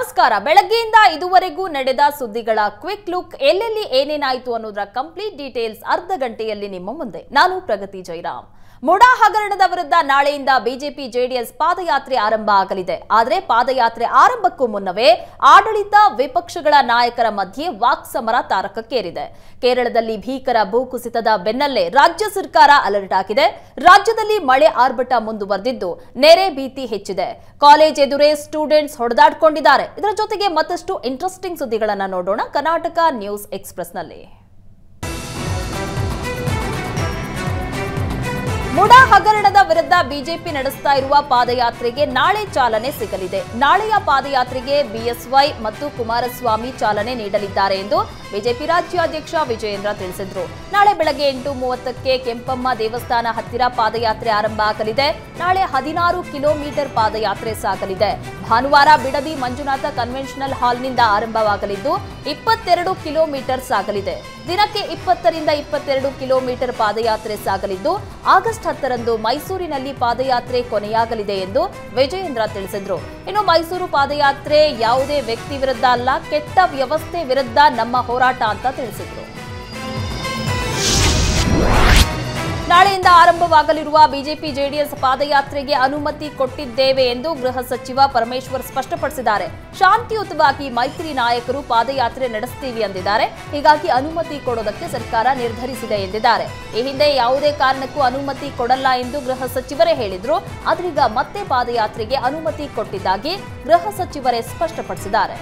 ನಮಸ್ಕಾರ ಬೆಳಗ್ಗೆಯಿಂದ ಇದುವರೆಗೂ ನಡೆದ ಸುದ್ದಿಗಳ ಕ್ವಿಕ್ ಲುಕ್ ಎಲ್ಲೆಲ್ಲಿ ಏನೇನಾಯಿತು ಅನ್ನೋದರ ಕಂಪ್ಲೀಟ್ ಡೀಟೇಲ್ಸ್ ಅರ್ಧ ಗಂಟೆಯಲ್ಲಿ ನಿಮ್ಮ ಮುಂದೆ ನಾನು ಪ್ರಗತಿ ಜೈರಾಮ್ ಮುಡಾ ಹಗರಣದ ವಿರುದ್ಧ ನಾಳೆಯಿಂದ ಬಿಜೆಪಿ ಜೆಡಿಎಸ್ ಪಾದಯಾತ್ರೆ ಆರಂಭ ಆಗಲಿದೆ ಆದರೆ ಪಾದಯಾತ್ರೆ ಆರಂಭಕ್ಕೂ ಮುನ್ನವೇ ಆಡಳಿತ ವಿಪಕ್ಷಗಳ ನಾಯಕರ ಮಧ್ಯೆ ವಾಕ್ಸಮರ ತಾರಕಕ್ಕೇರಿದೆ ಕೇರಳದಲ್ಲಿ ಭೀಕರ ಭೂಕುಸಿತದ ಬೆನ್ನಲ್ಲೇ ರಾಜ್ಯ ಸರ್ಕಾರ ಅಲರ್ಟ್ ಆಗಿದೆ ರಾಜ್ಯದಲ್ಲಿ ಮಳೆ ಆರ್ಭಟ ಮುಂದುವರೆದಿದ್ದು ನೆರೆ ಭೀತಿ ಹೆಚ್ಚಿದೆ ಕಾಲೇಜ್ ಎದುರೇ ಸ್ಟೂಡೆಂಟ್ಸ್ ಹೊಡೆದಾಡ್ಕೊಂಡಿದ್ದಾರೆ ಇದರ ಜೊತೆಗೆ ಮತ್ತಷ್ಟು ಇಂಟ್ರೆಸ್ಟಿಂಗ್ ಸುದ್ದಿಗಳನ್ನ ನೋಡೋಣ ಕರ್ನಾಟಕ ನ್ಯೂಸ್ ಎಕ್ಸ್ಪ್ರೆಸ್ನಲ್ಲಿ ಮುಡಾ ಹಗರಣದ ವಿರುದ್ಧ ಬಿಜೆಪಿ ನಡೆಸ್ತಾ ಇರುವ ಪಾದಯಾತ್ರೆಗೆ ನಾಳೆ ಚಾಲನೆ ಸಿಗಲಿದೆ ನಾಳೆಯ ಪಾದಯಾತ್ರೆಗೆ ಬಿಎಸ್ವೈ ಮತ್ತು ಕುಮಾರಸ್ವಾಮಿ ಚಾಲನೆ ನೀಡಲಿದ್ದಾರೆ ಎಂದು ಬಿಜೆಪಿ ರಾಜ್ಯಾಧ್ಯಕ್ಷ ವಿಜಯೇಂದ್ರ ತಿಳಿಸಿದ್ರು ನಾಳೆ ಬೆಳಗ್ಗೆ ಎಂಟು ಮೂವತ್ತಕ್ಕೆ ಕೆಂಪಮ್ಮ ದೇವಸ್ಥಾನ ಹತ್ತಿರ ಪಾದಯಾತ್ರೆ ಆರಂಭ ಆಗಲಿದೆ ನಾಳೆ ಹದಿನಾರು ಕಿಲೋಮೀಟರ್ ಪಾದಯಾತ್ರೆ ಸಾಗಲಿದೆ ಭಾನುವಾರ ಬಿಡದಿ ಮಂಜುನಾಥ ಕನ್ವೆನ್ಷನಲ್ ಹಾಲ್ನಿಂದ ಆರಂಭವಾಗಲಿದ್ದು ಇಪ್ಪತ್ತೆರಡು ಕಿಲೋಮೀಟರ್ ಸಾಗಲಿದೆ ದಿನಕ್ಕೆ ಇಪ್ಪತ್ತರಿಂದ ಇಪ್ಪತ್ತೆರಡು ಕಿಲೋಮೀಟರ್ ಪಾದಯಾತ್ರೆ ಸಾಗಲಿದ್ದು ಆಗಸ್ಟ್ ಹತ್ತರಂದು ಮೈಸೂರಿನಲ್ಲಿ ಪಾದಯಾತ್ರೆ ಕೊನೆಯಾಗಲಿದೆ ಎಂದು ವಿಜಯೇಂದ್ರ ತಿಳಿಸಿದ್ರು ಇನ್ನು ಮೈಸೂರು ಪಾದಯಾತ್ರೆ ಯಾವುದೇ ವ್ಯಕ್ತಿ ವಿರುದ್ಧ ಅಲ್ಲ ಕೆಟ್ಟ ವ್ಯವಸ್ಥೆ ವಿರುದ್ಧ ನಮ್ಮ ಹೋರಾಟ ಅಂತ ತಿಳಿಸಿದ್ರು ನಾಳೆಯಿಂದ ಆರಂಭವಾಗಲಿರುವ ಬಿಜೆಪಿ ಜೆಡಿಎಸ್ ಪಾದಯಾತ್ರೆಗೆ ಅನುಮತಿ ಕೊಟ್ಟಿದ್ದೇವೆ ಎಂದು ಗೃಹ ಸಚಿವ ಪರಮೇಶ್ವರ್ ಸ್ಪಷ್ಟಪಡಿಸಿದ್ದಾರೆ ಶಾಂತಿಯುತವಾಗಿ ಮೈತ್ರಿ ನಾಯಕರು ಪಾದಯಾತ್ರೆ ನಡೆಸ್ತೀವಿ ಎಂದಿದ್ದಾರೆ ಹೀಗಾಗಿ ಅನುಮತಿ ಕೊಡೋದಕ್ಕೆ ಸರ್ಕಾರ ನಿರ್ಧರಿಸಿದೆ ಎಂದಿದ್ದಾರೆ ಈ ಹಿಂದೆ ಯಾವುದೇ ಕಾರಣಕ್ಕೂ ಅನುಮತಿ ಕೊಡಲ್ಲ ಎಂದು ಗೃಹ ಸಚಿವರೇ ಹೇಳಿದ್ರು ಆದ್ರೀಗ ಮತ್ತೆ ಪಾದಯಾತ್ರೆಗೆ ಅನುಮತಿ ಕೊಟ್ಟಿದ್ದಾಗಿ ಗೃಹ ಸಚಿವರೇ ಸ್ಪಷ್ಟಪಡಿಸಿದ್ದಾರೆ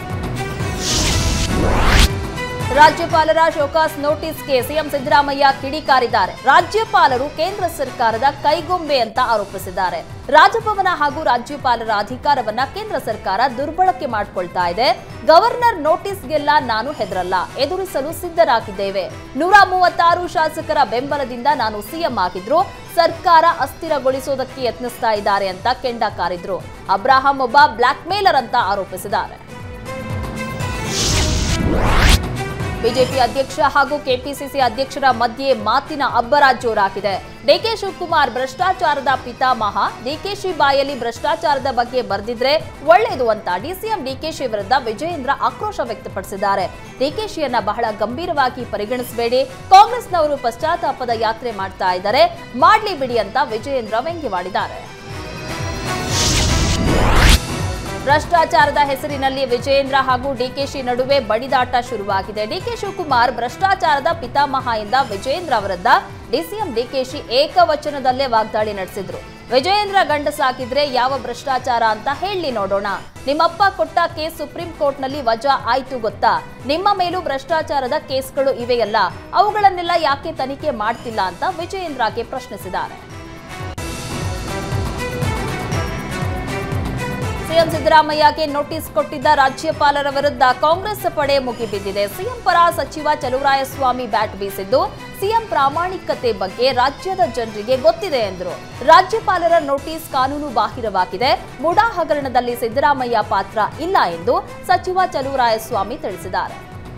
ರಾಜ್ಯಪಾಲರ ಶೋಕಾಸ್ ನೋಟಿಸ್ಗೆ ಸಿಎಂ ಸಿದ್ದರಾಮಯ್ಯ ಕಿಡಿಕಾರಿದ್ದಾರೆ ರಾಜ್ಯಪಾಲರು ಕೇಂದ್ರ ಸರ್ಕಾರದ ಕೈಗೊಂಬೆ ಅಂತ ಆರೋಪಿಸಿದ್ದಾರೆ ರಾಜಭವನ ಹಾಗೂ ರಾಜ್ಯಪಾಲರ ಅಧಿಕಾರವನ್ನ ಕೇಂದ್ರ ಸರ್ಕಾರ ದುರ್ಬಳಕೆ ಮಾಡಿಕೊಳ್ತಾ ಇದೆ ಗವರ್ನರ್ ನೋಟಿಸ್ಗೆಲ್ಲ ನಾನು ಹೆದರಲ್ಲ ಎದುರಿಸಲು ಸಿದ್ಧರಾಗಿದ್ದೇವೆ ನೂರ ಮೂವತ್ತಾರು ಶಾಸಕರ ಬೆಂಬಲದಿಂದ ನಾನು ಸಿಎಂ ಆಗಿದ್ರು ಸರ್ಕಾರ ಅಸ್ಥಿರಗೊಳಿಸೋದಕ್ಕೆ ಯತ್ನಿಸ್ತಾ ಇದ್ದಾರೆ ಅಂತ ಕೆಂಡ ಕಾರಿದ್ರು ಅಬ್ರಾಹಂ ಒಬ್ಬ ಬ್ಲಾಕ್ ಮೇಲರ್ ಅಂತ ಆರೋಪಿಸಿದ್ದಾರೆ ಬಿಜೆಪಿ ಅಧ್ಯಕ್ಷ ಹಾಗೂ ಕೆಪಿಸಿಸಿ ಅಧ್ಯಕ್ಷರ ಮಧ್ಯೆ ಮಾತಿನ ಅಬ್ಬರ ಜೋರಾಗಿದೆ ಡಿಕೆ ಶಿವಕುಮಾರ್ ಭ್ರಷ್ಟಾಚಾರದ ಪಿತಾಮಹ ಡಿಕೆಶಿ ಬಾಯಲ್ಲಿ ಭ್ರಷ್ಟಾಚಾರದ ಬಗ್ಗೆ ಬರೆದಿದ್ರೆ ಒಳ್ಳೆಯದು ಅಂತ ಡಿಸಿಎಂ ಡಿಕೆಶಿ ವಿರುದ್ಧ ವಿಜಯೇಂದ್ರ ಆಕ್ರೋಶ ವ್ಯಕ್ತಪಡಿಸಿದ್ದಾರೆ ಡಿಕೆಶಿಯನ್ನ ಬಹಳ ಗಂಭೀರವಾಗಿ ಪರಿಗಣಿಸಬೇಡಿ ಕಾಂಗ್ರೆಸ್ನವರು ಪಶ್ಚಾತ್ತಾಪದ ಯಾತ್ರೆ ಮಾಡ್ತಾ ಇದ್ದಾರೆ ಮಾಡ್ಲಿ ಬಿಡಿ ಅಂತ ವಿಜಯೇಂದ್ರ ವ್ಯಂಗ್ಯವಾಡಿದ್ದಾರೆ ಭ್ರಷ್ಟಾಚಾರದ ಹೆಸರಿನಲ್ಲಿ ವಿಜಯೇಂದ್ರ ಹಾಗೂ ಡಿಕೆಶಿ ನಡುವೆ ಬಡಿದಾಟ ಶುರುವಾಗಿದೆ ಡಿಕೆ ಶಿವಕುಮಾರ್ ಭ್ರಷ್ಟಾಚಾರದ ಪಿತಾಮಹ ಎಂದ ವಿಜಯೇಂದ್ರ ವಿರುದ್ಧ ಡಿಸಿಎಂ ಡಿಕೆಶಿ ಏಕವಚನದಲ್ಲೇ ವಾಗ್ದಾಳಿ ನಡೆಸಿದ್ರು ವಿಜಯೇಂದ್ರ ಗಂಡಸಾಗಿದ್ರೆ ಯಾವ ಭ್ರಷ್ಟಾಚಾರ ಅಂತ ಹೇಳಿ ನೋಡೋಣ ನಿಮ್ಮಪ್ಪ ಕೊಟ್ಟ ಕೇಸ್ ಸುಪ್ರೀಂ ಕೋರ್ಟ್ನಲ್ಲಿ ವಜಾ ಆಯ್ತು ಗೊತ್ತಾ ನಿಮ್ಮ ಮೇಲೂ ಭ್ರಷ್ಟಾಚಾರದ ಕೇಸ್ಗಳು ಇವೆಯಲ್ಲ ಅವುಗಳನ್ನೆಲ್ಲ ಯಾಕೆ ತನಿಖೆ ಮಾಡ್ತಿಲ್ಲ ಅಂತ ವಿಜಯೇಂದ್ರಗೆ ಪ್ರಶ್ನಿಸಿದ್ದಾರೆ ಸಿಎಂ ಸಿದ್ದರಾಮಯ್ಯಗೆ ನೋಟಿಸ್ ಕೊಟ್ಟಿದ್ದ ರಾಜ್ಯಪಾಲರ ವಿರುದ್ಧ ಕಾಂಗ್ರೆಸ್ ಪಡೆ ಮುಗಿಬಿದ್ದಿದೆ ಸಿಎಂ ಪರ ಸಚಿವ ಚಲುವರಾಯಸ್ವಾಮಿ ಬ್ಯಾಟ್ ಬೀಸಿದ್ದು ಸಿಎಂ ಪ್ರಾಮಾಣಿಕತೆ ಬಗ್ಗೆ ರಾಜ್ಯದ ಜನರಿಗೆ ಗೊತ್ತಿದೆ ಎಂದರು ರಾಜ್ಯಪಾಲರ ನೋಟಿಸ್ ಕಾನೂನು ಬಾಹಿರವಾಗಿದೆ ಮುಡಾ ಹಗರಣದಲ್ಲಿ ಸಿದ್ದರಾಮಯ್ಯ ಪಾತ್ರ ಇಲ್ಲ ಎಂದು ಸಚಿವ ಚಲುವರಾಯಸ್ವಾಮಿ ತಿಳಿಸಿದ್ದಾರೆ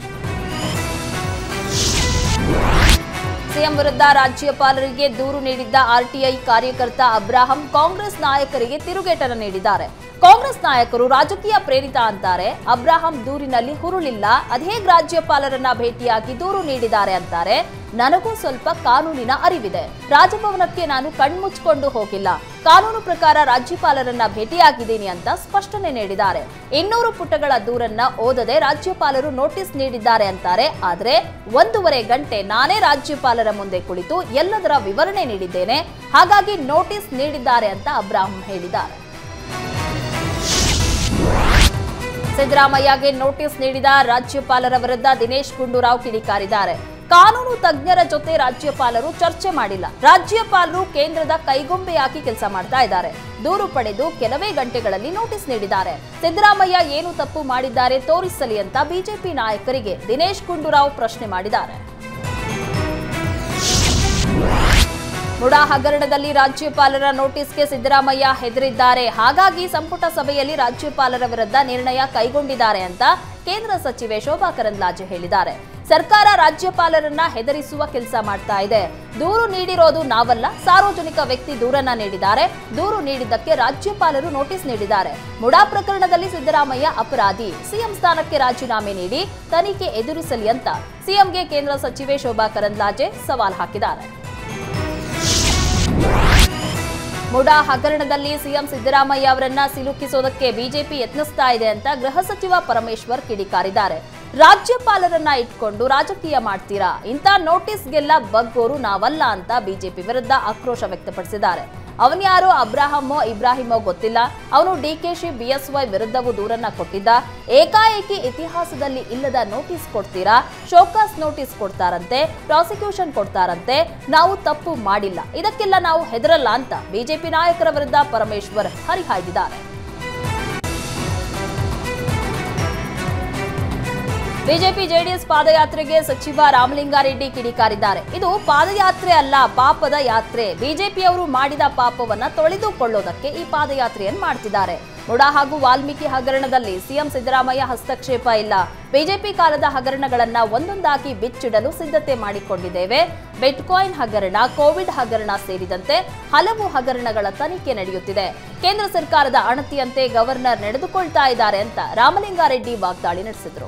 ಸಿಎಂ ವಿರುದ್ಧ ರಾಜ್ಯಪಾಲರಿಗೆ ದೂರು ನೀಡಿದ್ದ ಆರ್ಟಿಐ ಕಾರ್ಯಕರ್ತ ಅಬ್ರಾಹಂ ಕಾಂಗ್ರೆಸ್ ನಾಯಕರಿಗೆ ತಿರುಗೇಟನ ನೀಡಿದ್ದಾರೆ ಕಾಂಗ್ರೆಸ್ ನಾಯಕರು ರಾಜಕೀಯ ಪ್ರೇರಿತ ಅಂತಾರೆ ಅಬ್ರಾಹಂ ದೂರಿನಲ್ಲಿ ಹುರುಳಿಲ್ಲ ಅದೇಗ್ ರಾಜ್ಯಪಾಲರನ್ನ ಭೇಟಿಯಾಗಿ ದೂರು ನೀಡಿದ್ದಾರೆ ಅಂತಾರೆ ನನಗೂ ಸ್ವಲ್ಪ ಕಾನೂನಿನ ಅರಿವಿದೆ ರಾಜಭವನಕ್ಕೆ ನಾನು ಕಣ್ಮುಚ್ಕೊಂಡು ಹೋಗಿಲ್ಲ ಕಾನೂನು ಪ್ರಕಾರ ರಾಜ್ಯಪಾಲರನ್ನ ಭೇಟಿಯಾಗಿದ್ದೀನಿ ಅಂತ ಸ್ಪಷ್ಟನೆ ನೀಡಿದ್ದಾರೆ ಇನ್ನೂರು ಪುಟಗಳ ದೂರನ್ನ ಓದದೆ ರಾಜ್ಯಪಾಲರು ನೋಟಿಸ್ ನೀಡಿದ್ದಾರೆ ಅಂತಾರೆ ಆದ್ರೆ ಒಂದೂವರೆ ಗಂಟೆ ನಾನೇ ರಾಜ್ಯಪಾಲರ ಮುಂದೆ ಕುಳಿತು ಎಲ್ಲದರ ವಿವರಣೆ ನೀಡಿದ್ದೇನೆ ಹಾಗಾಗಿ ನೋಟಿಸ್ ನೀಡಿದ್ದಾರೆ ಅಂತ ಅಬ್ರಾಹಂ ಹೇಳಿದ್ದಾರೆ ಸಿದ್ದರಾಮಯ್ಯಗೆ ನೋಟಿಸ್ ನೀಡಿದ ರಾಜ್ಯಪಾಲರ ವಿರುದ್ಧ ದಿನೇಶ್ ಗುಂಡೂರಾವ್ ಕಿಡಿಕಾರಿದ್ದಾರೆ ಕಾನೂನು ತಜ್ಞರ ಜೊತೆ ರಾಜ್ಯಪಾಲರು ಚರ್ಚೆ ಮಾಡಿಲ್ಲ ರಾಜ್ಯಪಾಲರು ಕೇಂದ್ರದ ಕೈಗೊಂಬೆಯಾಗಿ ಕೆಲಸ ಮಾಡ್ತಾ ಇದ್ದಾರೆ ದೂರು ಪಡೆದು ಕೆಲವೇ ಗಂಟೆಗಳಲ್ಲಿ ನೋಟಿಸ್ ನೀಡಿದ್ದಾರೆ ಸಿದ್ದರಾಮಯ್ಯ ಏನು ತಪ್ಪು ಮಾಡಿದ್ದಾರೆ ತೋರಿಸಲಿ ಅಂತ ಬಿಜೆಪಿ ನಾಯಕರಿಗೆ ದಿನೇಶ್ ಗುಂಡೂರಾವ್ ಪ್ರಶ್ನೆ ಮಾಡಿದ್ದಾರೆ ಮುಡಾ ಹಗರಣದಲ್ಲಿ ರಾಜ್ಯಪಾಲರ ನೋಟಿಸ್ಗೆ ಸಿದ್ದರಾಮಯ್ಯ ಹೆದರಿದ್ದಾರೆ ಹಾಗಾಗಿ ಸಂಪುಟ ಸಭೆಯಲ್ಲಿ ರಾಜ್ಯಪಾಲರ ವಿರುದ್ಧ ನಿರ್ಣಯ ಕೈಗೊಂಡಿದ್ದಾರೆ ಅಂತ ಕೇಂದ್ರ ಸಚಿವೆ ಶೋಭಾ ಕರಂದ್ಲಾಜೆ ಹೇಳಿದ್ದಾರೆ ಸರ್ಕಾರ ರಾಜ್ಯಪಾಲರನ್ನ ಹೆದರಿಸುವ ಕೆಲಸ ಮಾಡ್ತಾ ಇದೆ ದೂರು ನೀಡಿರೋದು ನಾವಲ್ಲ ಸಾರ್ವಜನಿಕ ವ್ಯಕ್ತಿ ದೂರನ್ನ ನೀಡಿದ್ದಾರೆ ದೂರು ನೀಡಿದ್ದಕ್ಕೆ ರಾಜ್ಯಪಾಲರು ನೋಟಿಸ್ ನೀಡಿದ್ದಾರೆ ಮುಡಾ ಪ್ರಕರಣದಲ್ಲಿ ಸಿದ್ದರಾಮಯ್ಯ ಅಪರಾಧಿ ಸಿಎಂ ಸ್ಥಾನಕ್ಕೆ ರಾಜೀನಾಮೆ ನೀಡಿ ತನಿಖೆ ಎದುರಿಸಲಿ ಅಂತ ಸಿಎಂಗೆ ಕೇಂದ್ರ ಸಚಿವೆ ಶೋಭಾ ಕರಂದ್ಲಾಜೆ ಸವಾಲ್ ಹಾಕಿದ್ದಾರೆ ಮುಡಾ ಹಗರಣದಲ್ಲಿ ಸಿಎಂ ಸಿದ್ದರಾಮಯ್ಯ ಅವರನ್ನ ಸಿಲುಕಿಸೋದಕ್ಕೆ ಬಿಜೆಪಿ ಯತ್ನಿಸ್ತಾ ಇದೆ ಅಂತ ಗೃಹ ಸಚಿವ ಪರಮೇಶ್ವರ್ ಕಿಡಿಕಾರಿದ್ದಾರೆ ರಾಜ್ಯಪಾಲರನ್ನ ಇಟ್ಕೊಂಡು ರಾಜಕೀಯ ಮಾಡ್ತೀರಾ ಇಂಥ ನೋಟಿಸ್ಗೆಲ್ಲ ಬಗ್ಗೋರು ನಾವಲ್ಲ ಅಂತ ಬಿಜೆಪಿ ವಿರುದ್ಧ ಆಕ್ರೋಶ ವ್ಯಕ್ತಪಡಿಸಿದ್ದಾರೆ ಅವನ್ಯಾರೋ ಅಬ್ರಾಹಮೋ ಇಬ್ರಾಹಿಮೋ ಗೊತ್ತಿಲ್ಲ ಅವನು ಡಿಕೆಶಿ ಬಿಎಸ್ವೈ ವಿರುದ್ಧವೂ ದೂರನ್ನ ಕೊಟ್ಟಿದ್ದ ಏಕಾಏಕಿ ಇತಿಹಾಸದಲ್ಲಿ ಇಲ್ಲದ ನೋಟಿಸ್ ಕೊಡ್ತೀರಾ ಶೋಕಾಸ್ ನೋಟಿಸ್ ಕೊಡ್ತಾರಂತೆ ಪ್ರಾಸಿಕ್ಯೂಷನ್ ಕೊಡ್ತಾರಂತೆ ನಾವು ತಪ್ಪು ಮಾಡಿಲ್ಲ ಇದಕ್ಕೆಲ್ಲ ನಾವು ಹೆದರಲ್ಲ ಅಂತ ಬಿಜೆಪಿ ನಾಯಕರ ವಿರುದ್ಧ ಪರಮೇಶ್ವರ್ ಹರಿಹಾಯ್ದಿದ್ದಾರೆ ಬಿಜೆಪಿ ಜೆಡಿಎಸ್ ಪಾದಯಾತ್ರೆಗೆ ಸಚಿವ ರಾಮಲಿಂಗಾರೆಡ್ಡಿ ಕಿಡಿಕಾರಿದ್ದಾರೆ ಇದು ಪಾದಯಾತ್ರೆ ಅಲ್ಲ ಪಾಪದ ಯಾತ್ರೆ ಬಿಜೆಪಿಯವರು ಮಾಡಿದ ಪಾಪವನ್ನ ತೊಳೆದುಕೊಳ್ಳೋದಕ್ಕೆ ಈ ಪಾದಯಾತ್ರೆಯನ್ನು ಮಾಡ್ತಿದ್ದಾರೆ ಮುಡಾ ಹಾಗೂ ವಾಲ್ಮೀಕಿ ಹಗರಣದಲ್ಲಿ ಸಿಎಂ ಸಿದ್ದರಾಮಯ್ಯ ಹಸ್ತಕ್ಷೇಪ ಇಲ್ಲ ಬಿಜೆಪಿ ಕಾಲದ ಹಗರಣಗಳನ್ನ ಒಂದೊಂದಾಗಿ ಬಿಚ್ಚಿಡಲು ಸಿದ್ಧತೆ ಮಾಡಿಕೊಂಡಿದ್ದೇವೆ ಬಿಟ್ಕಾಯಿನ್ ಹಗರಣ ಕೋವಿಡ್ ಹಗರಣ ಸೇರಿದಂತೆ ಹಲವು ಹಗರಣಗಳ ತನಿಖೆ ನಡೆಯುತ್ತಿದೆ ಕೇಂದ್ರ ಸರ್ಕಾರದ ಅಣತಿಯಂತೆ ಗವರ್ನರ್ ನಡೆದುಕೊಳ್ತಾ ಇದ್ದಾರೆ ಅಂತ ರಾಮಲಿಂಗಾರೆಡ್ಡಿ ವಾಗ್ದಾಳಿ ನಡೆಸಿದರು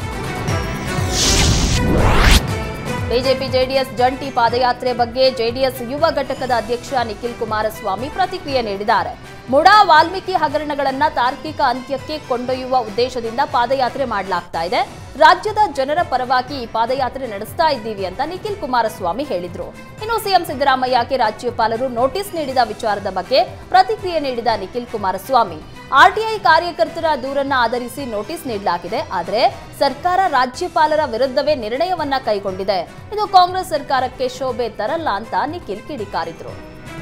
ಬಿಜೆಪಿ ಜೆಡಿಎಸ್ ಜಂಟಿ ಪಾದಯಾತ್ರೆ ಬಗ್ಗೆ ಜೆಡಿಎಸ್ ಯುವ ಘಟಕದ ಅಧ್ಯಕ್ಷ ನಿಖಿಲ್ ಕುಮಾರಸ್ವಾಮಿ ಪ್ರತಿಕ್ರಿಯೆ ನೀಡಿದ್ದಾರೆ ಮುಡಾ ವಾಲ್ಮೀಕಿ ಹಗರಣಗಳನ್ನ ತಾರ್ಕಿಕ ಅಂತ್ಯಕ್ಕೆ ಕೊಂಡೊಯ್ಯುವ ಉದ್ದೇಶದಿಂದ ಪಾದಯಾತ್ರೆ ಮಾಡಲಾಗ್ತಾ ಇದೆ ರಾಜ್ಯದ ಜನರ ಪರವಾಗಿ ಈ ಪಾದಯಾತ್ರೆ ನಡೆಸ್ತಾ ಇದ್ದೀವಿ ಅಂತ ನಿಖಿಲ್ ಕುಮಾರಸ್ವಾಮಿ ಹೇಳಿದ್ರು ಇನ್ನು ಸಿಎಂ ಸಿದ್ದರಾಮಯ್ಯಗೆ ರಾಜ್ಯಪಾಲರು ನೋಟಿಸ್ ನೀಡಿದ ವಿಚಾರದ ಬಗ್ಗೆ ಪ್ರತಿಕ್ರಿಯೆ ನೀಡಿದ ನಿಖಿಲ್ ಕುಮಾರಸ್ವಾಮಿ ಆರ್ಟಿಐ ಕಾರ್ಯಕರ್ತರ ದೂರನ್ನ ಆಧರಿಸಿ ನೋಟಿಸ್ ನೀಡಲಾಗಿದೆ ಆದರೆ ಸರ್ಕಾರ ರಾಜ್ಯಪಾಲರ ವಿರುದ್ಧವೇ ನಿರ್ಣಯವನ್ನ ಕೈಗೊಂಡಿದೆ ಇದು ಕಾಂಗ್ರೆಸ್ ಸರ್ಕಾರಕ್ಕೆ ಶೋಭೆ ತರಲ್ಲ ಅಂತ ನಿಖಿಲ್ ಕಿಡಿಕಾರಿದ್ರು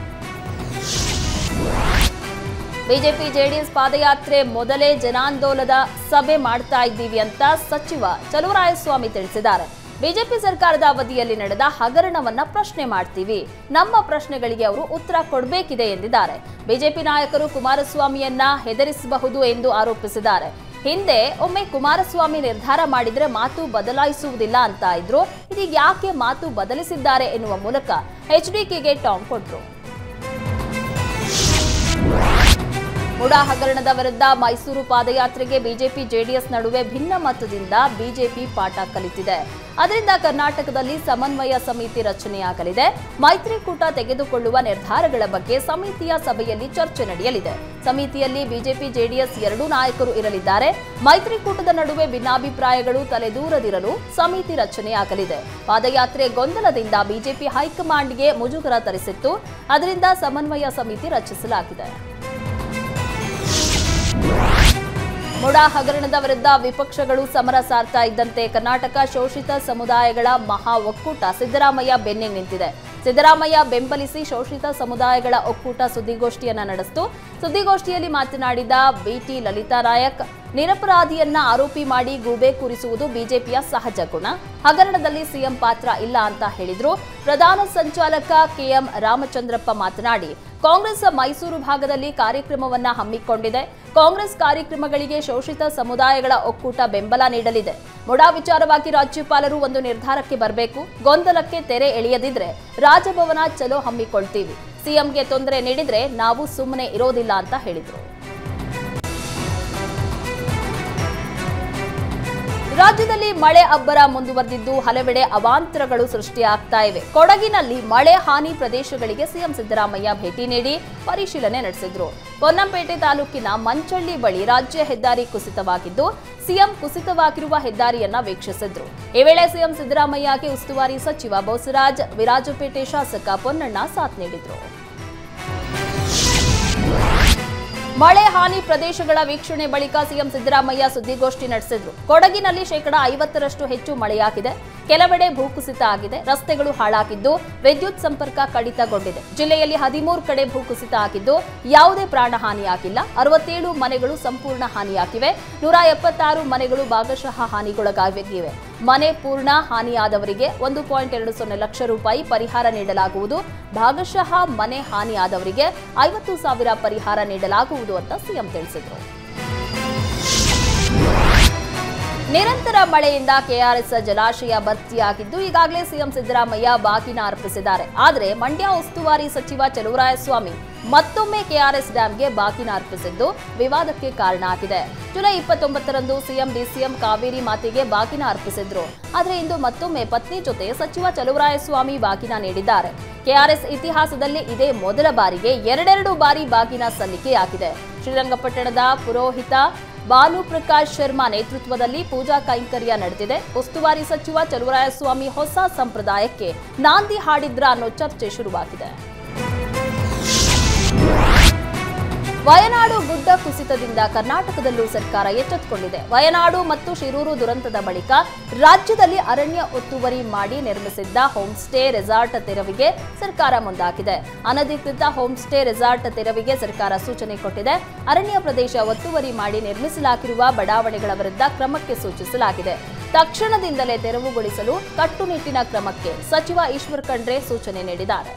ಬಿಜೆಪಿ ಜೆಡಿಎಸ್ ಪಾದಯಾತ್ರೆ ಮೊದಲೇ ಜನಾಂದೋಲನದ ಸಭೆ ಮಾಡ್ತಾ ಇದ್ದೀವಿ ಅಂತ ಸಚಿವ ಚಲುವರಾಯಸ್ವಾಮಿ ತಿಳಿಸಿದ್ದಾರೆ ಬಿಜೆಪಿ ಸರ್ಕಾರದ ಅವಧಿಯಲ್ಲಿ ನಡೆದ ಹಗರಣವನ್ನ ಪ್ರಶ್ನೆ ಮಾಡ್ತೀವಿ ನಮ್ಮ ಪ್ರಶ್ನೆಗಳಿಗೆ ಅವರು ಉತ್ತರ ಕೊಡಬೇಕಿದೆ ಎಂದಿದ್ದಾರೆ ಬಿಜೆಪಿ ನಾಯಕರು ಕುಮಾರಸ್ವಾಮಿಯನ್ನ ಹೆದರಿಸಬಹುದು ಎಂದು ಆರೋಪಿಸಿದ್ದಾರೆ ಹಿಂದೆ ಒಮ್ಮೆ ಕುಮಾರಸ್ವಾಮಿ ನಿರ್ಧಾರ ಮಾಡಿದ್ರೆ ಮಾತು ಬದಲಾಯಿಸುವುದಿಲ್ಲ ಅಂತ ಇದ್ರು ಇದೀಗ ಯಾಕೆ ಮಾತು ಬದಲಿಸಿದ್ದಾರೆ ಎನ್ನುವ ಮೂಲಕ ಎಚ್ಡಿಕೆಗೆ ಟಾಂಗ್ ಕೊಟ್ರು ಮುಡಾ ಹಗರಣದ ವಿರುದ್ಧ ಮೈಸೂರು ಪಾದಯಾತ್ರೆಗೆ ಬಿಜೆಪಿ ಜೆಡಿಎಸ್ ನಡುವೆ ಭಿನ್ನ ಮತದಿಂದ ಬಿಜೆಪಿ ಪಾಠ ಕಲಿತಿದೆ ಅದರಿಂದ ಕರ್ನಾಟಕದಲ್ಲಿ ಸಮನ್ವಯ ಸಮಿತಿ ರಚನೆಯಾಗಲಿದೆ ಮೈತ್ರಿಕೂಟ ತೆಗೆದುಕೊಳ್ಳುವ ನಿರ್ಧಾರಗಳ ಬಗ್ಗೆ ಸಮಿತಿಯ ಸಭೆಯಲ್ಲಿ ಚರ್ಚೆ ನಡೆಯಲಿದೆ ಸಮಿತಿಯಲ್ಲಿ ಬಿಜೆಪಿ ಜೆಡಿಎಸ್ ಎರಡೂ ನಾಯಕರು ಇರಲಿದ್ದಾರೆ ಮೈತ್ರಿಕೂಟದ ನಡುವೆ ಭಿನ್ನಾಭಿಪ್ರಾಯಗಳು ತಲೆದೂರದಿರಲು ಸಮಿತಿ ರಚನೆಯಾಗಲಿದೆ ಪಾದಯಾತ್ರೆ ಗೊಂದಲದಿಂದ ಬಿಜೆಪಿ ಹೈಕಮಾಂಡ್ಗೆ ಮುಜುಗರ ತರಿಸಿತ್ತು ಅದರಿಂದ ಸಮನ್ವಯ ಸಮಿತಿ ರಚಿಸಲಾಗಿದೆ ಮುಡಾ ಹಗರಣದ ವಿರುದ್ಧ ವಿಪಕ್ಷಗಳು ಸಮರ ಸಾರ್ತಾ ಇದ್ದಂತೆ ಕರ್ನಾಟಕ ಶೋಷಿತ ಸಮುದಾಯಗಳ ಮಹಾ ಒಕ್ಕೂಟ ಸಿದ್ದರಾಮಯ್ಯ ಬೆನ್ನಿಗೆ ನಿಂತಿದೆ ಸಿದ್ದರಾಮಯ್ಯ ಬೆಂಬಲಿಸಿ ಶೋಷಿತ ಸಮುದಾಯಗಳ ಒಕ್ಕೂಟ ಸುದ್ದಿಗೋಷ್ಠಿಯನ್ನ ನಡೆಸಿತು ಸುದ್ದಿಗೋಷ್ಠಿಯಲ್ಲಿ ಮಾತನಾಡಿದ ಬಿಟಿ ಲಲಿತಾ ನಾಯಕ್ ನಿರಪರಾಧಿಯನ್ನ ಆರೋಪಿ ಮಾಡಿ ಗೂಬೆ ಕೂರಿಸುವುದು ಬಿಜೆಪಿಯ ಸಹಜ ಗುಣ ಹಗರಣದಲ್ಲಿ ಸಿಎಂ ಪಾತ್ರ ಇಲ್ಲ ಅಂತ ಹೇಳಿದ್ರು ಪ್ರಧಾನ ಸಂಚಾಲಕ ಕೆಎಂ ರಾಮಚಂದ್ರಪ್ಪ ಮಾತನಾಡಿ ಕಾಂಗ್ರೆಸ್ ಮೈಸೂರು ಭಾಗದಲ್ಲಿ ಕಾರ್ಯಕ್ರಮವನ್ನ ಹಮ್ಮಿಕೊಂಡಿದೆ ಕಾಂಗ್ರೆಸ್ ಕಾರ್ಯಕ್ರಮಗಳಿಗೆ ಶೋಷಿತ ಸಮುದಾಯಗಳ ಒಕ್ಕೂಟ ಬೆಂಬಲ ನೀಡಲಿದೆ ಮುಡಾ ವಿಚಾರವಾಗಿ ರಾಜ್ಯಪಾಲರು ಒಂದು ನಿರ್ಧಾರಕ್ಕೆ ಬರಬೇಕು ಗೊಂದಲಕ್ಕೆ ತೆರೆ ಎಳೆಯದಿದ್ರೆ ರಾಜಭವನ ಚಲೋ ಹಮ್ಮಿಕೊಳ್ತೀವಿ ಸಿಎಂಗೆ ತೊಂದರೆ ನೀಡಿದ್ರೆ ನಾವು ಸುಮ್ಮನೆ ಇರೋದಿಲ್ಲ ಅಂತ ಹೇಳಿದ್ರು ರಾಜ್ಯದಲ್ಲಿ ಮಳೆ ಅಬ್ಬರ ಮುಂದುವರೆದಿದ್ದು ಹಲವೆಡೆ ಅವಾಂತರಗಳು ಸೃಷ್ಟಿಯಾಗ್ತಾ ಇವೆ ಕೊಡಗಿನಲ್ಲಿ ಮಳೆ ಹಾನಿ ಪ್ರದೇಶಗಳಿಗೆ ಸಿಎಂ ಸಿದ್ದರಾಮಯ್ಯ ಭೇಟಿ ನೀಡಿ ಪರಿಶೀಲನೆ ನಡೆಸಿದ್ರು ಪೊನ್ನಂಪೇಟೆ ತಾಲೂಕಿನ ಮಂಚಳ್ಳಿ ಬಳಿ ರಾಜ್ಯ ಹೆದ್ದಾರಿ ಕುಸಿತವಾಗಿದ್ದು ಸಿಎಂ ಕುಸಿತವಾಗಿರುವ ಹೆದ್ದಾರಿಯನ್ನ ವೀಕ್ಷಿಸಿದ್ರು ಈ ವೇಳೆ ಸಿಎಂ ಸಿದ್ದರಾಮಯ್ಯಗೆ ಉಸ್ತುವಾರಿ ಸಚಿವ ಬೋಸರಾಜ್ ವಿರಾಜಪೇಟೆ ಶಾಸಕ ಪೊನ್ನಣ್ಣ ಸಾಥ್ ನೀಡಿದ್ರು ಮಳೆ ಹಾನಿ ಪ್ರದೇಶಗಳ ವೀಕ್ಷಣೆ ಬಳಿಕ ಸಿಎಂ ಸಿದ್ದರಾಮಯ್ಯ ಸುದ್ದಿಗೋಷ್ಠಿ ನಡೆಸಿದ್ರು ಕೊಡಗಿನಲ್ಲಿ ಶೇಕಡ ಐವತ್ತರಷ್ಟು ಹೆಚ್ಚು ಮಳೆಯಾಗಿದೆ ಕೆಲವೆಡೆ ಭೂಕುಸಿತ ಆಗಿದೆ ರಸ್ತೆಗಳು ಹಾಳಾಗಿದ್ದು ವಿದ್ಯುತ್ ಸಂಪರ್ಕ ಕಡಿತಗೊಂಡಿದೆ ಜಿಲ್ಲೆಯಲ್ಲಿ ಹದಿಮೂರು ಕಡೆ ಭೂಕುಸಿತ ಆಗಿದ್ದು ಯಾವುದೇ ಪ್ರಾಣ ಹಾನಿಯಾಗಿಲ್ಲ ಅರವತ್ತೇಳು ಮನೆಗಳು ಸಂಪೂರ್ಣ ಹಾನಿಯಾಗಿವೆ ನೂರ ಎಪ್ಪತ್ತಾರು ಮನೆಗಳು ಭಾಗಶಃ ಹಾನಿಗೊಳಗಾಗಿವೆ ಮನೆ ಪೂರ್ಣ ಹಾನಿಯಾದವರಿಗೆ ಒಂದು ಪಾಯಿಂಟ್ ಎರಡು ಸೊನ್ನೆ ಲಕ್ಷ ರೂಪಾಯಿ ಪರಿಹಾರ ನೀಡಲಾಗುವುದು ಭಾಗಶಃ ಮನೆ ಹಾನಿಯಾದವರಿಗೆ ಐವತ್ತು ಸಾವಿರ ಪರಿಹಾರ ನೀಡಲಾಗುವುದು ಅಂತ ಸಿಎಂ ತಿಳಿಸಿದರು ನಿರಂತರ ಮಳೆಯಿಂದ ಕೆಆರ್ಎಸ್ ಜಲಾಶಯ ಭರ್ತಿಯಾಗಿದ್ದು ಈಗಾಗಲೇ ಸಿಎಂ ಸಿದ್ದರಾಮಯ್ಯ ಬಾಗಿನ ಅರ್ಪಿಸಿದ್ದಾರೆ ಆದರೆ ಮಂಡ್ಯ ಉಸ್ತುವಾರಿ ಸಚಿವ ಚಲುವರಾಯಸ್ವಾಮಿ ಮತ್ತೊಮ್ಮೆ ಕೆಆರ್ಎಸ್ ಡ್ಯಾಂಗೆ ಬಾಗಿನ ಅರ್ಪಿಸಿದ್ದು ವಿವಾದಕ್ಕೆ ಕಾರಣ ಆಗಿದೆ ಜುಲೈ ಇಪ್ಪತ್ತೊಂಬತ್ತರಂದು ಸಿಎಂ ಡಿಸಿಎಂ ಕಾವೇರಿ ಮಾತೆಗೆ ಬಾಗಿನ ಅರ್ಪಿಸಿದ್ರು ಆದರೆ ಇಂದು ಮತ್ತೊಮ್ಮೆ ಪತ್ನಿ ಜೊತೆ ಸಚಿವ ಚಲುವರಾಯಸ್ವಾಮಿ ಬಾಗಿನ ನೀಡಿದ್ದಾರೆ ಕೆಆರ್ಎಸ್ ಇತಿಹಾಸದಲ್ಲಿ ಇದೇ ಮೊದಲ ಬಾರಿಗೆ ಎರಡೆರಡು ಬಾರಿ ಬಾಗಿನ ಸಲ್ಲಿಕೆಯಾಗಿದೆ ಶ್ರೀರಂಗಪಟ್ಟಣದ ಪುರೋಹಿತ ಭಾನುಪ್ರಕಾಶ್ ಶರ್ಮಾ ನೇತೃತ್ವದಲ್ಲಿ ಪೂಜಾ ಕೈಂಕರ್ಯ ನಡೆದಿದೆ ಉಸ್ತುವಾರಿ ಸಚಿವ ಚಲುವರಾಯಸ್ವಾಮಿ ಹೊಸ ಸಂಪ್ರದಾಯಕ್ಕೆ ನಾಂದಿ ಹಾಡಿದ್ರ ಅನ್ನೋ ಚರ್ಚೆ ಶುರುವಾಗಿದೆ ವಯನಾಡು ಗುಡ್ಡ ಕುಸಿತದಿಂದ ಕರ್ನಾಟಕದಲ್ಲೂ ಸರ್ಕಾರ ಎಚ್ಚೆತ್ತುಕೊಂಡಿದೆ ವಯನಾಡು ಮತ್ತು ಶಿರೂರು ದುರಂತದ ಬಳಿಕ ರಾಜ್ಯದಲ್ಲಿ ಅರಣ್ಯ ಒತ್ತುವರಿ ಮಾಡಿ ನಿರ್ಮಿಸಿದ್ದ ಹೋಮ್ ಸ್ಟೇ ರೆಸಾರ್ಟ್ ತೆರವಿಗೆ ಸರ್ಕಾರ ಮುಂದಾಗಿದೆ ಅನಧಿಕೃತ ಹೋಮ್ ಸ್ಟೇ ರೆಸಾರ್ಟ್ ತೆರವಿಗೆ ಸರ್ಕಾರ ಸೂಚನೆ ಕೊಟ್ಟಿದೆ ಅರಣ್ಯ ಪ್ರದೇಶ ಒತ್ತುವರಿ ಮಾಡಿ ನಿರ್ಮಿಸಲಾಗಿರುವ ಬಡಾವಣೆಗಳ ವಿರುದ್ಧ ಕ್ರಮಕ್ಕೆ ಸೂಚಿಸಲಾಗಿದೆ ತಕ್ಷಣದಿಂದಲೇ ತೆರವುಗೊಳಿಸಲು ಕಟ್ಟುನಿಟ್ಟಿನ ಕ್ರಮಕ್ಕೆ ಸಚಿವ ಈಶ್ವರ್ ಖಂಡ್ರೆ ಸೂಚನೆ ನೀಡಿದ್ದಾರೆ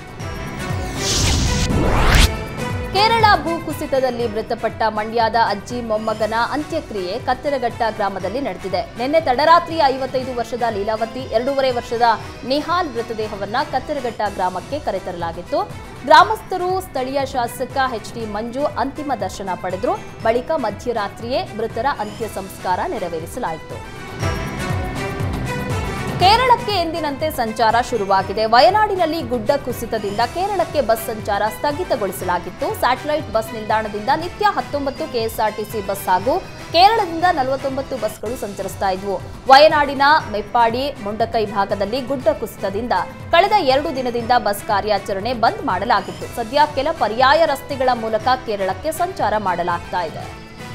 ಕೇರಳ ಭೂಕುಸಿತದಲ್ಲಿ ಮೃತಪಟ್ಟ ಮಂಡ್ಯದ ಅಜ್ಜಿ ಮೊಮ್ಮಗನ ಅಂತ್ಯಕ್ರಿಯೆ ಕತ್ತರಘಟ್ಟ ಗ್ರಾಮದಲ್ಲಿ ನಡೆದಿದೆ ನಿನ್ನೆ ತಡರಾತ್ರಿ ಐವತ್ತೈದು ವರ್ಷದ ಲೀಲಾವತಿ ಎರಡೂವರೆ ವರ್ಷದ ನಿಹಾಲ್ ಮೃತದೇಹವನ್ನ ಕತ್ತರಘಟ್ಟ ಗ್ರಾಮಕ್ಕೆ ಕರೆತರಲಾಗಿತ್ತು ಗ್ರಾಮಸ್ಥರು ಸ್ಥಳೀಯ ಶಾಸಕ ಎಚ್ ಡಿ ಮಂಜು ಅಂತಿಮ ದರ್ಶನ ಪಡೆದರು ಬಳಿಕ ಮಧ್ಯರಾತ್ರಿಯೇ ಮೃತರ ಅಂತ್ಯ ಸಂಸ್ಕಾರ ನೆರವೇರಿಸಲಾಯಿತು ಕೇರಳಕ್ಕೆ ಎಂದಿನಂತೆ ಸಂಚಾರ ಶುರುವಾಗಿದೆ ವಯನಾಡಿನಲ್ಲಿ ಗುಡ್ಡ ಕುಸಿತದಿಂದ ಕೇರಳಕ್ಕೆ ಬಸ್ ಸಂಚಾರ ಸ್ಥಗಿತಗೊಳಿಸಲಾಗಿತ್ತು ಸ್ಯಾಟಲೈಟ್ ಬಸ್ ನಿಲ್ದಾಣದಿಂದ ನಿತ್ಯ ಹತ್ತೊಂಬತ್ತು ಕೆಎಸ್ಆರ್ಟಿಸಿ ಬಸ್ ಹಾಗೂ ಕೇರಳದಿಂದ ನಲವತ್ತೊಂಬತ್ತು ಬಸ್ಗಳು ಸಂಚರಿಸ್ತಾ ಇದ್ವು ವಯನಾಡಿನ ಮೆಪ್ಪಾಡಿ ಮುಂಡಕೈ ಭಾಗದಲ್ಲಿ ಗುಡ್ಡ ಕುಸಿತದಿಂದ ಕಳೆದ ಎರಡು ದಿನದಿಂದ ಬಸ್ ಕಾರ್ಯಾಚರಣೆ ಬಂದ್ ಮಾಡಲಾಗಿತ್ತು ಸದ್ಯ ಕೆಲ ಪರ್ಯಾಯ ರಸ್ತೆಗಳ ಮೂಲಕ ಕೇರಳಕ್ಕೆ ಸಂಚಾರ ಮಾಡಲಾಗ್ತಾ ಇದೆ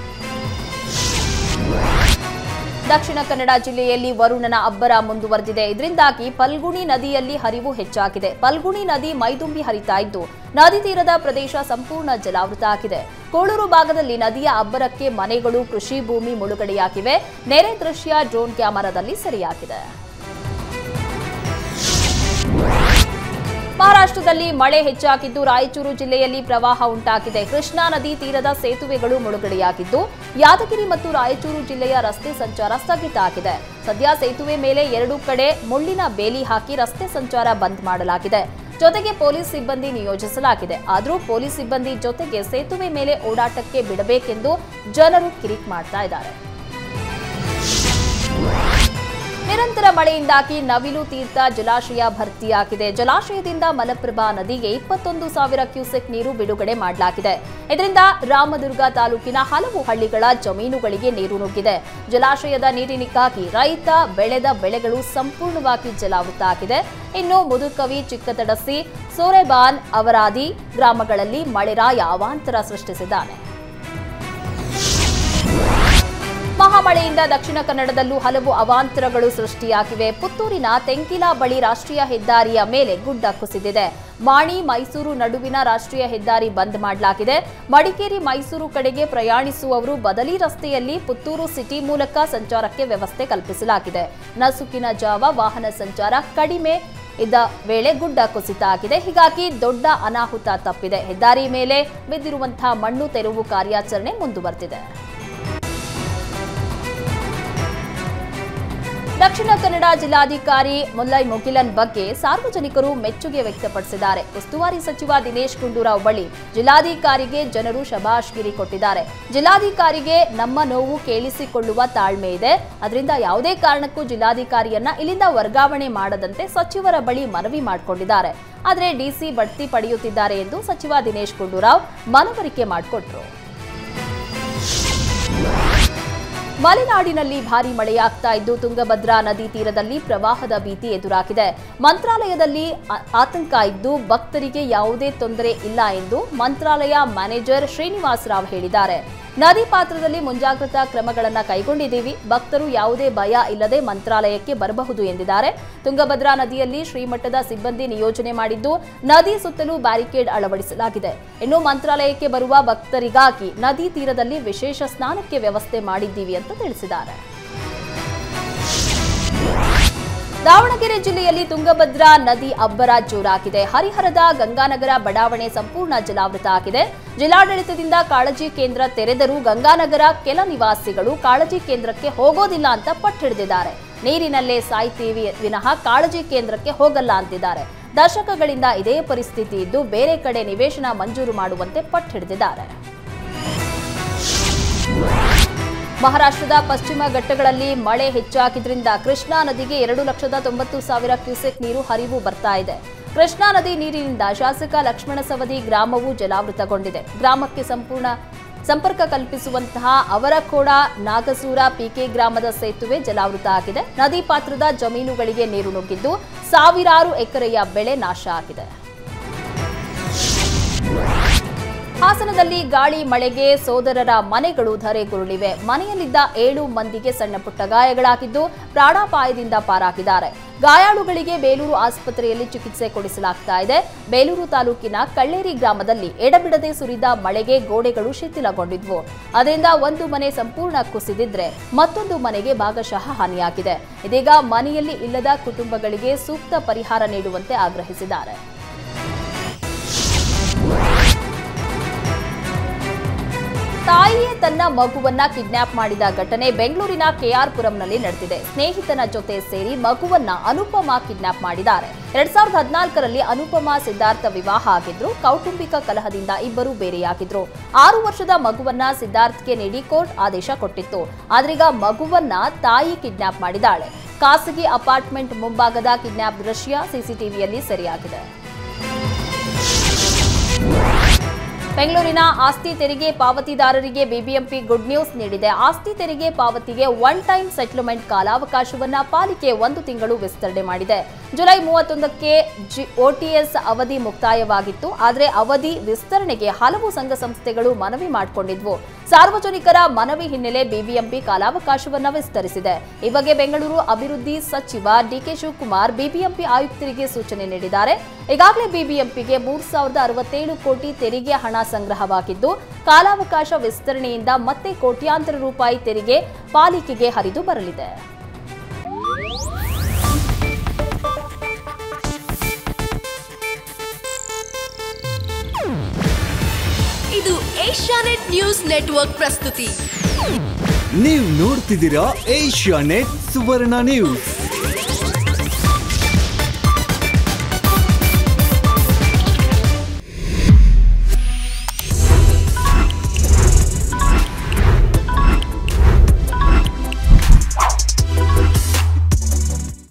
ದಕ್ಷಿಣ ಕನ್ನಡ ಜಿಲ್ಲೆಯಲ್ಲಿ ವರುಣನ ಅಬ್ಬರ ಮುಂದುವರೆದಿದೆ ಇದರಿಂದಾಗಿ ಪಲ್ಗುಣಿ ನದಿಯಲ್ಲಿ ಹರಿವು ಹೆಚ್ಚಾಗಿದೆ ಪಲ್ಗುಣಿ ನದಿ ಮೈದುಂಬಿ ಹರಿತಾ ಇದ್ದು ನದಿ ತೀರದ ಪ್ರದೇಶ ಸಂಪೂರ್ಣ ಜಲಾವೃತ ಆಗಿದೆ ಕೋಳೂರು ಭಾಗದಲ್ಲಿ ನದಿಯ ಅಬ್ಬರಕ್ಕೆ ಮನೆಗಳು ಕೃಷಿ ಭೂಮಿ ಮುಳುಗಡೆಯಾಗಿವೆ ನೆರೆ ದೃಶ್ಯ ಡ್ರೋನ್ ಕ್ಯಾಮೆರಾದಲ್ಲಿ ಸೆರೆಯಾಗಿದೆ ಮಹಾರಾಷ್ಟ್ರದಲ್ಲಿ ಮಳೆ ಹೆಚ್ಚಾಗಿದ್ದು ರಾಯಚೂರು ಜಿಲ್ಲೆಯಲ್ಲಿ ಪ್ರವಾಹ ಉಂಟಾಗಿದೆ ಕೃಷ್ಣಾ ನದಿ ತೀರದ ಸೇತುವೆಗಳು ಮುಳುಗಡೆಯಾಗಿದ್ದು ಯಾದಗಿರಿ ಮತ್ತು ರಾಯಚೂರು ಜಿಲ್ಲೆಯ ರಸ್ತೆ ಸಂಚಾರ ಸ್ಥಗಿತ ಆಗಿದೆ ಸದ್ಯ ಸೇತುವೆ ಮೇಲೆ ಎರಡು ಕಡೆ ಮುಳ್ಳಿನ ಬೇಲಿ ಹಾಕಿ ರಸ್ತೆ ಸಂಚಾರ ಬಂದ್ ಮಾಡಲಾಗಿದೆ ಜೊತೆಗೆ ಪೊಲೀಸ್ ಸಿಬ್ಬಂದಿ ನಿಯೋಜಿಸಲಾಗಿದೆ ಆದರೂ ಪೊಲೀಸ್ ಸಿಬ್ಬಂದಿ ಜೊತೆಗೆ ಸೇತುವೆ ಮೇಲೆ ಓಡಾಟಕ್ಕೆ ಬಿಡಬೇಕೆಂದು ಜನರು ಕಿರಿಕ್ ಮಾಡ್ತಾ ಇದ್ದಾರೆ ನಿರಂತರ ಮಳೆಯಿಂದಾಗಿ ನವಿಲು ತೀರ್ಥ ಜಲಾಶಯ ಭರ್ತಿಯಾಗಿದೆ ಜಲಾಶಯದಿಂದ ಮಲಪ್ರಭಾ ನದಿಗೆ ಇಪ್ಪತ್ತೊಂದು ಸಾವಿರ ಕ್ಯೂಸೆಕ್ ನೀರು ಬಿಡುಗಡೆ ಮಾಡಲಾಗಿದೆ ಇದರಿಂದ ರಾಮದುರ್ಗ ತಾಲೂಕಿನ ಹಲವು ಹಳ್ಳಿಗಳ ಜಮೀನುಗಳಿಗೆ ನೀರು ನುಗ್ಗಿದೆ ಜಲಾಶಯದ ನೀರಿನಿಗಾಗಿ ರೈತ ಬೆಳೆದ ಬೆಳೆಗಳು ಸಂಪೂರ್ಣವಾಗಿ ಜಲಾವೃತ ಆಗಿದೆ ಇನ್ನು ಮುದುಕವಿ ಚಿಕ್ಕತಡಸಿ ಸೋರೆಬಾನ್ ಅವರಾದಿ ಗ್ರಾಮಗಳಲ್ಲಿ ಮಳೆರಾಯ ಅವಾಂತರ ಸೃಷ್ಟಿಸಿದ್ದಾನೆ ಮಹಾಮಳೆಯಿಂದ ದಕ್ಷಿಣ ಕನ್ನಡದಲ್ಲೂ ಹಲವು ಅವಾಂತರಗಳು ಸೃಷ್ಟಿಯಾಗಿವೆ ಪುತ್ತೂರಿನ ತೆಂಕಿಲಾ ಬಳಿ ರಾಷ್ಟ್ರೀಯ ಹೆದ್ದಾರಿಯ ಮೇಲೆ ಗುಡ್ಡ ಕುಸಿದಿದೆ ಮಾಣಿ ಮೈಸೂರು ನಡುವಿನ ರಾಷ್ಟ್ರೀಯ ಹೆದ್ದಾರಿ ಬಂದ್ ಮಾಡಲಾಗಿದೆ ಮಡಿಕೇರಿ ಮೈಸೂರು ಕಡೆಗೆ ಪ್ರಯಾಣಿಸುವವರು ಬದಲಿ ರಸ್ತೆಯಲ್ಲಿ ಪುತ್ತೂರು ಸಿಟಿ ಮೂಲಕ ಸಂಚಾರಕ್ಕೆ ವ್ಯವಸ್ಥೆ ಕಲ್ಪಿಸಲಾಗಿದೆ ನಸುಕಿನ ಜಾವ ವಾಹನ ಸಂಚಾರ ಕಡಿಮೆ ಇದ್ದ ವೇಳೆ ಗುಡ್ಡ ಕುಸಿತ ಆಗಿದೆ ಹೀಗಾಗಿ ದೊಡ್ಡ ಅನಾಹುತ ತಪ್ಪಿದೆ ಹೆದ್ದಾರಿ ಮೇಲೆ ಬಿದ್ದಿರುವಂತಹ ಮಣ್ಣು ತೆರವು ಕಾರ್ಯಾಚರಣೆ ಮುಂದುವರೆದಿದೆ ದಕ್ಷಿಣ ಕನ್ನಡ ಜಿಲ್ಲಾಧಿಕಾರಿ ಮುಲ್ಲೈ ಮುಗಿಲನ್ ಬಗ್ಗೆ ಸಾರ್ವಜನಿಕರು ಮೆಚ್ಚುಗೆ ವ್ಯಕ್ತಪಡಿಸಿದ್ದಾರೆ ಉಸ್ತುವಾರಿ ಸಚಿವ ದಿನೇಶ್ ಗುಂಡೂರಾವ್ ಬಳಿ ಜಿಲ್ಲಾಧಿಕಾರಿಗೆ ಜನರು ಶಬಾಷ್ಗಿರಿ ಕೊಟ್ಟಿದ್ದಾರೆ ಜಿಲ್ಲಾಧಿಕಾರಿಗೆ ನಮ್ಮ ನೋವು ಕೇಳಿಸಿಕೊಳ್ಳುವ ತಾಳ್ಮೆ ಇದೆ ಅದರಿಂದ ಯಾವುದೇ ಕಾರಣಕ್ಕೂ ಜಿಲ್ಲಾಧಿಕಾರಿಯನ್ನ ಇಲ್ಲಿಂದ ವರ್ಗಾವಣೆ ಮಾಡದಂತೆ ಸಚಿವರ ಬಳಿ ಮನವಿ ಮಾಡಿಕೊಂಡಿದ್ದಾರೆ ಆದರೆ ಡಿಸಿ ಬಡ್ತಿ ಪಡೆಯುತ್ತಿದ್ದಾರೆ ಎಂದು ಸಚಿವ ದಿನೇಶ್ ಗುಂಡೂರಾವ್ ಮನವರಿಕೆ ಮಾಡಿಕೊಟ್ರು ಮಲೆನಾಡಿನಲ್ಲಿ ಭಾರಿ ಮಳೆಯಾಗ್ತಾ ಇದ್ದು ತುಂಗಭದ್ರಾ ನದಿ ತೀರದಲ್ಲಿ ಪ್ರವಾಹದ ಭೀತಿ ಎದುರಾಗಿದೆ ಮಂತ್ರಾಲಯದಲ್ಲಿ ಆ- ಆತಂಕ ಇದ್ದು ಭಕ್ತರಿಗೆ ಯಾವುದೇ ತೊಂದರೆ ಇಲ್ಲ ಎಂದು ಮಂತ್ರಾಲಯ ಮ್ಯಾನೇಜರ್ ಶ್ರೀನಿವಾಸ್ ರಾವ್ ಹೇಳಿದ್ದಾರೆ ನದಿ ಪಾತ್ರದಲ್ಲಿ ಮುಂಜಾಗ್ರತಾ ಕ್ರಮಗಳನ್ನು ಕೈಗೊಂಡಿದ್ದೀವಿ ಭಕ್ತರು ಯಾವುದೇ ಭಯ ಇಲ್ಲದೆ ಮಂತ್ರಾಲಯಕ್ಕೆ ಬರಬಹುದು ಎಂದಿದ್ದಾರೆ ತುಂಗಭದ್ರಾ ನದಿಯಲ್ಲಿ ಶ್ರೀಮಠದ ಸಿಬ್ಬಂದಿ ನಿಯೋಜನೆ ಮಾಡಿದ್ದು ನದಿ ಸುತ್ತಲೂ ಬ್ಯಾರಿಕೇಡ್ ಅಳವಡಿಸಲಾಗಿದೆ ಇನ್ನು ಮಂತ್ರಾಲಯಕ್ಕೆ ಬರುವ ಭಕ್ತರಿಗಾಗಿ ನದಿ ತೀರದಲ್ಲಿ ವಿಶೇಷ ಸ್ನಾನಕ್ಕೆ ವ್ಯವಸ್ಥೆ ಮಾಡಿದ್ದೀವಿ ಅಂತ ತಿಳಿಸಿದ್ದಾರೆ ದಾವಣಗೆರೆ ಜಿಲ್ಲೆಯಲ್ಲಿ ತುಂಗಭದ್ರಾ ನದಿ ಅಬ್ಬರ ಜೋರಾಗಿದೆ ಹರಿಹರದ ಗಂಗಾನಗರ ಬಡಾವಣೆ ಸಂಪೂರ್ಣ ಜಲಾವೃತ ಆಗಿದೆ ಜಿಲ್ಲಾಡಳಿತದಿಂದ ಕಾಳಜಿ ಕೇಂದ್ರ ತೆರೆದರೂ ಗಂಗಾನಗರ ಕೆಲ ನಿವಾಸಿಗಳು ಕಾಳಜಿ ಕೇಂದ್ರಕ್ಕೆ ಹೋಗೋದಿಲ್ಲ ಅಂತ ಪಟ್ಟು ಹಿಡಿದಿದ್ದಾರೆ ನೀರಿನಲ್ಲೇ ಸಾಯ್ತೀವಿ ವಿನಃ ಕಾಳಜಿ ಕೇಂದ್ರಕ್ಕೆ ಹೋಗಲ್ಲ ಅಂತಿದ್ದಾರೆ ದಶಕಗಳಿಂದ ಇದೇ ಪರಿಸ್ಥಿತಿ ಇದ್ದು ಬೇರೆ ಕಡೆ ನಿವೇಶನ ಮಂಜೂರು ಮಾಡುವಂತೆ ಪಟ್ಟು ಹಿಡಿದಿದ್ದಾರೆ ಮಹಾರಾಷ್ಟ್ರದ ಪಶ್ಚಿಮ ಘಟ್ಟಗಳಲ್ಲಿ ಮಳೆ ಹೆಚ್ಚಾಗಿದ್ರಿಂದ ಕೃಷ್ಣಾ ನದಿಗೆ ಎರಡು ಲಕ್ಷದ ತೊಂಬತ್ತು ಸಾವಿರ ಕ್ಯೂಸೆಕ್ ನೀರು ಹರಿವು ಬರ್ತಾ ಇದೆ ಕೃಷ್ಣಾ ನದಿ ನೀರಿನಿಂದ ಶಾಸಕ ಲಕ್ಷ್ಮಣ ಸವದಿ ಗ್ರಾಮವು ಜಲಾವೃತಗೊಂಡಿದೆ ಗ್ರಾಮಕ್ಕೆ ಸಂಪೂರ್ಣ ಸಂಪರ್ಕ ಕಲ್ಪಿಸುವಂತಹ ಅವರಕೋಡ ನಾಗಸೂರ ಪಿಕೆ ಗ್ರಾಮದ ಸೇತುವೆ ಜಲಾವೃತ ಆಗಿದೆ ನದಿ ಪಾತ್ರದ ಜಮೀನುಗಳಿಗೆ ನೀರು ನುಗ್ಗಿದ್ದು ಸಾವಿರಾರು ಎಕರೆಯ ಬೆಳೆ ನಾಶ ಆಗಿದೆ ಹಾಸನದಲ್ಲಿ ಗಾಳಿ ಮಳೆಗೆ ಸೋದರರ ಮನೆಗಳು ಧರೆಗುರುಳಿವೆ ಮನೆಯಲ್ಲಿದ್ದ ಏಳು ಮಂದಿಗೆ ಸಣ್ಣ ಪುಟ್ಟ ಗಾಯಗಳಾಗಿದ್ದು ಪ್ರಾಣಾಪಾಯದಿಂದ ಪಾರಾಗಿದ್ದಾರೆ ಗಾಯಾಳುಗಳಿಗೆ ಬೇಲೂರು ಆಸ್ಪತ್ರೆಯಲ್ಲಿ ಚಿಕಿತ್ಸೆ ಕೊಡಿಸಲಾಗ್ತಾ ಇದೆ ಬೇಲೂರು ತಾಲೂಕಿನ ಕಳ್ಳೇರಿ ಗ್ರಾಮದಲ್ಲಿ ಎಡಬಿಡದೆ ಸುರಿದ ಮಳೆಗೆ ಗೋಡೆಗಳು ಶಿಥಿಲಗೊಂಡಿದ್ವು ಅದರಿಂದ ಒಂದು ಮನೆ ಸಂಪೂರ್ಣ ಕುಸಿದಿದ್ರೆ ಮತ್ತೊಂದು ಮನೆಗೆ ಭಾಗಶಃ ಹಾನಿಯಾಗಿದೆ ಇದೀಗ ಮನೆಯಲ್ಲಿ ಇಲ್ಲದ ಕುಟುಂಬಗಳಿಗೆ ಸೂಕ್ತ ಪರಿಹಾರ ನೀಡುವಂತೆ ಆಗ್ರಹಿಸಿದ್ದಾರೆ ತಾಯಿಯೇ ತನ್ನ ಮಗುವನ್ನ ಕಿಡ್ನಾಪ್ ಮಾಡಿದ ಘಟನೆ ಬೆಂಗಳೂರಿನ ಕೆಆರ್ ಪುರಂನಲ್ಲಿ ನಡೆದಿದೆ ಸ್ನೇಹಿತನ ಜೊತೆ ಸೇರಿ ಮಗುವನ್ನ ಅನುಪಮಾ ಕಿಡ್ನಾಪ್ ಮಾಡಿದ್ದಾರೆ ಎರಡ್ ಸಾವಿರದ ಹದಿನಾಲ್ಕರಲ್ಲಿ ಅನುಪಮಾ ಸಿದ್ಧಾರ್ಥ ವಿವಾಹ ಆಗಿದ್ರು ಕೌಟುಂಬಿಕ ಕಲಹದಿಂದ ಇಬ್ಬರು ಬೇರೆಯಾಗಿದ್ರು ಆರು ವರ್ಷದ ಮಗುವನ್ನ ಸಿದ್ಧಾರ್ಥ್ಗೆ ನೀಡಿ ಕೋರ್ಟ್ ಆದೇಶ ಕೊಟ್ಟಿತ್ತು ಆದ್ರೀಗ ಮಗುವನ್ನ ತಾಯಿ ಕಿಡ್ನಾಪ್ ಮಾಡಿದ್ದಾಳೆ ಖಾಸಗಿ ಅಪಾರ್ಟ್ಮೆಂಟ್ ಮುಂಭಾಗದ ಕಿಡ್ನಾಪ್ ದೃಶ್ಯ ಸಿಸಿಟಿವಿಯಲ್ಲಿ ಸೆರೆಯಾಗಿದೆ ಬೆಂಗಳೂರಿನ ಆಸ್ತಿ ತೆರಿಗೆ ಪಾವತಿದಾರರಿಗೆ ಬಿಬಿಎಂಪಿ ಗುಡ್ ನ್ಯೂಸ್ ನೀಡಿದೆ ಆಸ್ತಿ ತೆರಿಗೆ ಪಾವತಿಗೆ ಒನ್ ಟೈಮ್ ಸೆಟ್ಲ್ಮೆಂಟ್ ಕಾಲಾವಕಾಶವನ್ನ ಪಾಲಿಕೆ ಒಂದು ತಿಂಗಳು ವಿಸ್ತರಣೆ ಮಾಡಿದೆ ಜುಲೈ ಮೂವತ್ತೊಂದಕ್ಕೆ ಒಟಿಎಸ್ ಅವಧಿ ಮುಕ್ತಾಯವಾಗಿತ್ತು ಆದರೆ ಅವಧಿ ವಿಸ್ತರಣೆಗೆ ಹಲವು ಸಂಘ ಸಂಸ್ಥೆಗಳು ಮನವಿ ಮಾಡಿಕೊಂಡಿದ್ವು ಸಾರ್ವಜನಿಕರ ಮನವಿ ಹಿನ್ನೆಲೆ ಬಿಬಿಎಂಪಿ ಕಾಲಾವಕಾಶವನ್ನ ವಿಸ್ತರಿಸಿದೆ ಈ ಬಗ್ಗೆ ಬೆಂಗಳೂರು ಅಭಿವೃದ್ಧಿ ಸಚಿವ ಡಿಕೆ ಶಿವಕುಮಾರ್ ಬಿಬಿಎಂಪಿ ಆಯುಕ್ತರಿಗೆ ಸೂಚನೆ ನೀಡಿದ್ದಾರೆ ಈಗಾಗಲೇ ಬಿಬಿಎಂಪಿಗೆ ಮೂರ್ ಸಾವಿರದ ಅರವತ್ತೇಳು ಕೋಟಿ ತೆರಿಗೆ ಹಣ ಸಂಗ್ರಹವಾಗಿದ್ದು ಕಾಲಾವಕಾಶ ವಿಸ್ತರಣೆಯಿಂದ ಮತ್ತೆ ಕೋಟ್ಯಾಂತರ ರೂಪಾಯಿ ತೆರಿಗೆ ಪಾಲಿಕೆಗೆ ಹರಿದು ಬರಲಿದೆ ಇದು ಏಷ್ಯಾನೆಟ್ ನ್ಯೂಸ್ ನೆಟ್ವರ್ಕ್ ಪ್ರಸ್ತುತಿ ನೀವು ನೋಡ್ತಿದ್ದೀರಾ ಏಷ್ಯಾ ನೆಟ್ ಸುವರ್ಣ ನ್ಯೂಸ್